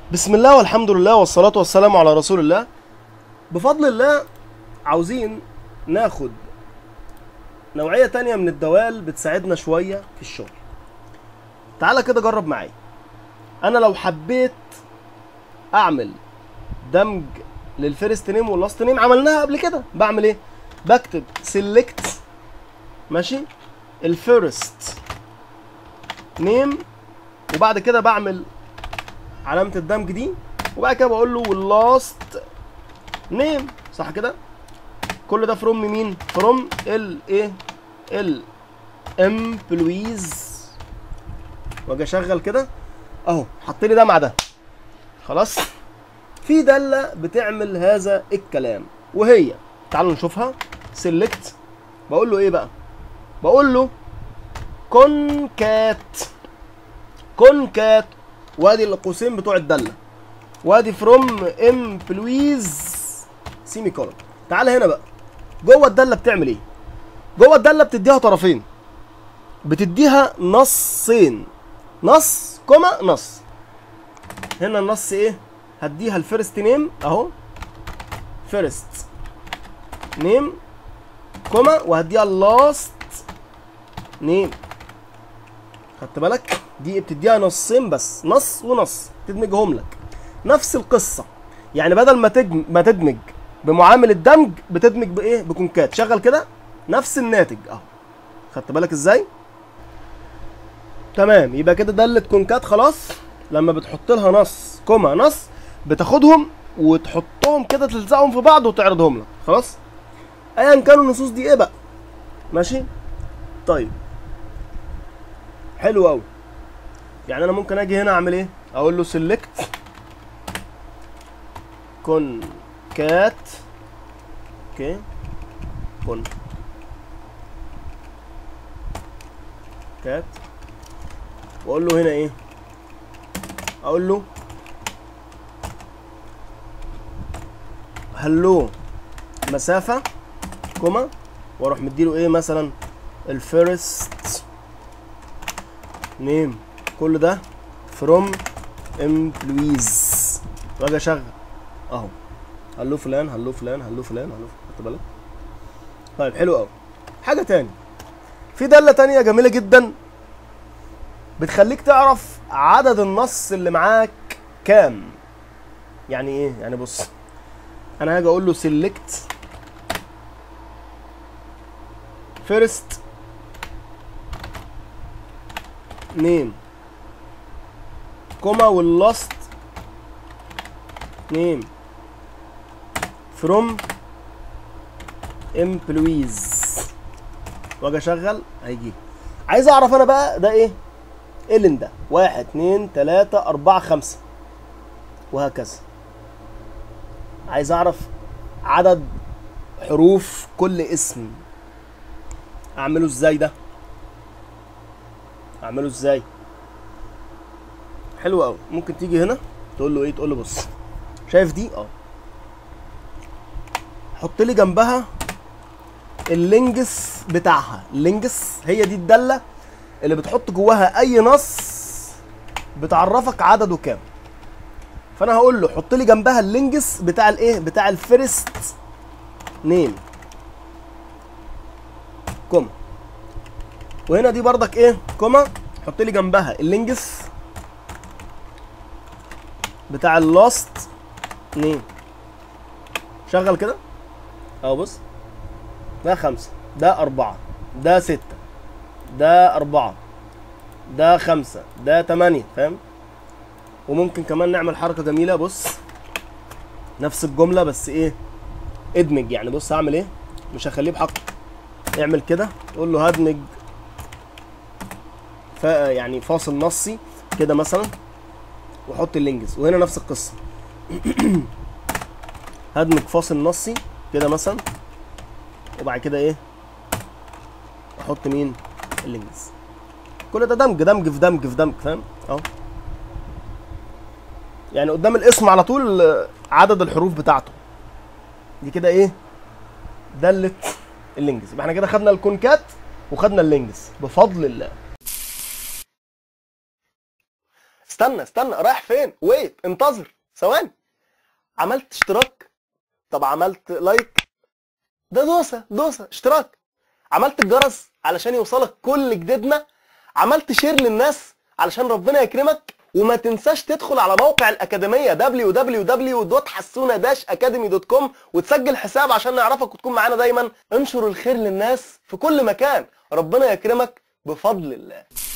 بسم الله والحمد لله والصلاة والسلام على رسول الله بفضل الله عاوزين ناخد نوعية تانية من الدوال بتساعدنا شوية في الشغل تعالى كده جرب معايا انا لو حبيت اعمل دمج للفيرست نيم واللاست نيم عملناها قبل كده بعمل ايه بكتب سيلكت ماشي الفيرست نيم وبعد كده بعمل علامة الدمج دي وبعد كده بقول له واللاست نيم صح كده كل ده فروم مين فروم ال ايه ال امبلويز واجي اشغل كده اهو حط لي ده مع ده خلاص في داله بتعمل هذا الكلام وهي تعالوا نشوفها سيلكت بقول له ايه بقى بقول له كونكات كونكات وادي القوسين بتوع الداله وادي فروم امبلويز سيمي كولون تعال هنا بقى جوه الداله بتعمل ايه جوه الداله بتديها طرفين بتديها نصين نص كوما نص هنا النص ايه هديها الفيرست نيم اهو فيرست نيم كوما وهديها اللاست نيم خدت بالك دي بتديها نصين بس نص ونص تدمجهم لك نفس القصه يعني بدل ما تدمج ما تدمج بمعامل الدمج بتدمج بايه بكونكات شغل كده نفس الناتج اهو خدت بالك ازاي تمام يبقى كده دالة كونكات خلاص لما بتحط لها نص كوما نص بتاخدهم وتحطهم كده تلزقهم في بعض وتعرضهم لك خلاص ايا كانوا النصوص دي ايه بقى ماشي طيب حلو قوي يعني انا ممكن اجي هنا اعمل ايه اقول له سيلكت كون كات اوكي كون كات واقول له هنا ايه اقول له هلو مسافه كوما واروح مديله ايه مثلا الفيرست نيم كل ده فروم امبلويز واجي اشغل اهو هلو فلان هلو فلان هلو فلان هلو خدت بالك طيب حلو قوي حاجه تاني في داله تانية جميله جدا بتخليك تعرف عدد النص اللي معاك كام يعني ايه يعني بص انا هاجي اقول له سيلكت فيرست نيم كوما واللاست نيم فروم امبلويز واجي اشغل هيجي عايز اعرف انا بقى ده ايه الين ده واحد اتنين تلاتة اربعة خمسة وهكذا عايز اعرف عدد حروف كل اسم اعمله ازاي ده اعمله ازاي حلو قوي ممكن تيجي هنا تقول له ايه تقول له بص شايف دي اه حط لي جنبها اللينجس بتاعها اللينجس هي دي الداله اللي بتحط جواها اي نص بتعرفك عدده كام فانا هقول له حط لي جنبها اللينجس بتاع الايه بتاع الفيرست نيم كوما وهنا دي بردك ايه كوما حط لي جنبها اللينجس بتاع اللاست نيم شغل كده اهو بص ده خمسة ده أربعة ده ستة ده أربعة ده خمسة ده تمانية فاهم وممكن كمان نعمل حركة جميلة بص نفس الجملة بس ايه ادمج يعني بص هعمل ايه مش هخليه بحق اعمل كده قول له هدمج ف يعني فاصل نصي كده مثلا وحط اللينجز وهنا نفس القصة هدمج فاصل نصي كده مثلا وبعد كده ايه احط مين اللينجز كل ده دمج دمج في دمج في دمج فاهم اهو يعني قدام الاسم على طول آه، عدد الحروف بتاعته دي كده ايه دلت اللينجز يبقى احنا كده خدنا الكونكات وخدنا اللينجز بفضل الله استنى استنى رايح فين ويت انتظر ثواني عملت اشتراك طب عملت لايك ده دوسه دوسه اشتراك عملت الجرس علشان يوصلك كل جديدنا عملت شير للناس علشان ربنا يكرمك وما تنساش تدخل على موقع الأكاديمية www.حسونة-academy.com وتسجل حساب عشان نعرفك وتكون معانا دايما انشر الخير للناس في كل مكان ربنا يكرمك بفضل الله